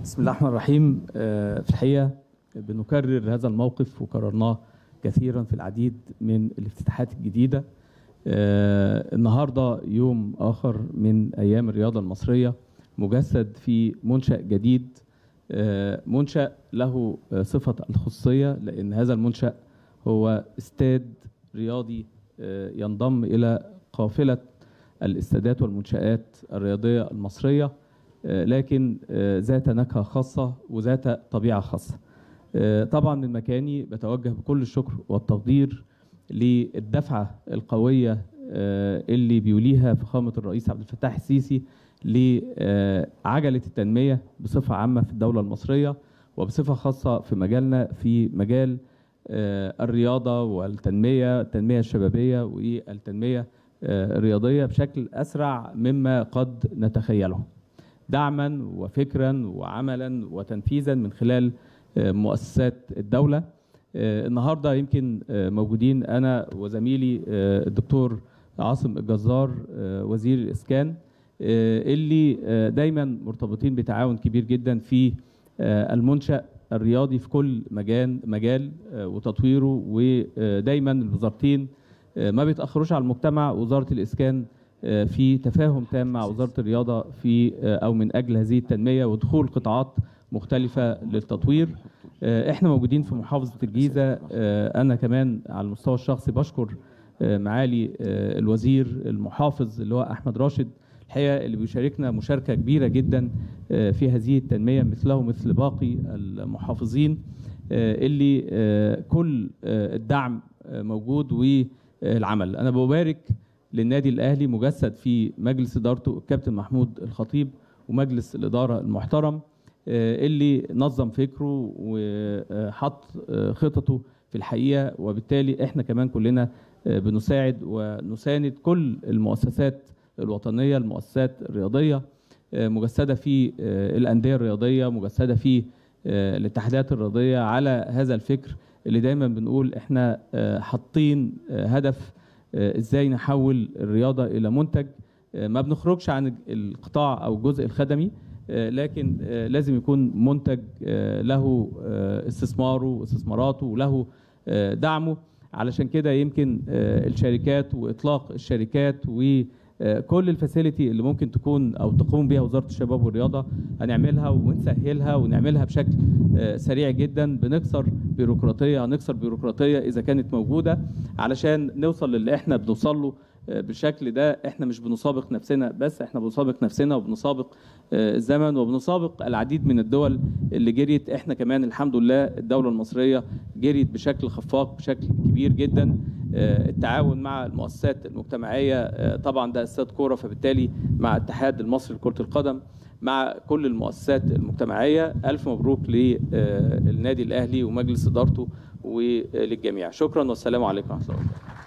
بسم الله الرحمن الرحيم آه، في الحقيقة بنكرر هذا الموقف وكررناه كثيرا في العديد من الافتتاحات الجديدة آه، النهاردة يوم آخر من أيام الرياضة المصرية مجسد في منشأ جديد آه، منشأ له آه، صفة الخصوصية لأن هذا المنشأ هو استاد رياضي آه، ينضم إلى قافلة الاستادات والمنشآت الرياضية المصرية آه، لكن آه، ذات نكهة خاصة وذات طبيعة خاصة آه، طبعا من مكاني بتوجه بكل الشكر والتقدير للدفعة القوية آه، اللي بيوليها فخامة الرئيس عبد الفتاح السيسي لعجلة التنمية بصفة عامة في الدولة المصرية وبصفة خاصة في مجالنا في مجال آه، الرياضة والتنمية التنمية الشبابية والتنمية آه، الرياضية بشكل أسرع مما قد نتخيله دعما وفكرا وعملا وتنفيذا من خلال آه، مؤسسات الدولة آه، النهارده يمكن آه، موجودين انا وزميلي آه، الدكتور عاصم الجزار آه، وزير الاسكان آه، اللي آه، دايما مرتبطين بتعاون كبير جدا في آه، المنشأ الرياضي في كل مجال مجال آه، وتطويره ودايما الوزارتين آه، ما بيتأخروش على المجتمع وزارة الإسكان آه، في تفاهم تام مع وزارة الرياضة في آه، أو من أجل هذه التنمية ودخول قطاعات مختلفة للتطوير آه، احنا موجودين في محافظة الجيزة آه، أنا كمان على المستوى الشخصي بشكر آه، معالي آه، الوزير المحافظ اللي هو أحمد راشد الحقيقة اللي بيشاركنا مشاركة كبيرة جدا آه، في هذه التنمية مثله مثل باقي المحافظين آه، اللي آه، كل آه، الدعم آه، موجود والعمل أنا ببارك للنادي الأهلي مجسد في مجلس إدارته الكابتن محمود الخطيب ومجلس الإدارة المحترم آه، اللي نظم فكره وحط آه، خططه في الحقيقة وبالتالي احنا كمان كلنا آه، بنساعد ونساند كل المؤسسات الوطنية المؤسسات الرياضية آه، مجسدة في آه، الأندية الرياضية مجسدة في آه، الاتحادات الرياضية على هذا الفكر اللي دايما بنقول احنا آه، حاطين آه، هدف آه، ازاي نحول الرياضة إلى منتج آه، ما بنخرجش عن القطاع أو الجزء الخدمي آه، لكن آه، لازم يكون منتج آه، له آه، استثماره واستثماراته وله آه، دعمه علشان كده يمكن آه، الشركات واطلاق الشركات وكل الفاسيلتي اللي ممكن تكون او تقوم بها وزاره الشباب والرياضه هنعملها ونسهلها ونعملها بشكل آه، سريع جدا بنكسر بيروقراطيه هنكسر بيروقراطيه اذا كانت موجوده علشان نوصل للي احنا بنوصل له آه، بالشكل ده احنا مش بنسابق نفسنا بس احنا بنسابق نفسنا وبنسابق آه، الزمن وبنسابق العديد من الدول اللي جريت احنا كمان الحمد لله الدولة المصرية جريت بشكل خفاق بشكل كبير جدا آه، التعاون مع المؤسسات المجتمعية آه، طبعا ده استاد كورة فبالتالي مع الاتحاد المصري لكرة القدم مع كل المؤسسات المجتمعية ألف مبروك للنادي الأهلي ومجلس إدارته وللجميع شكرا والسلام عليكم ورحمة الله وبركاته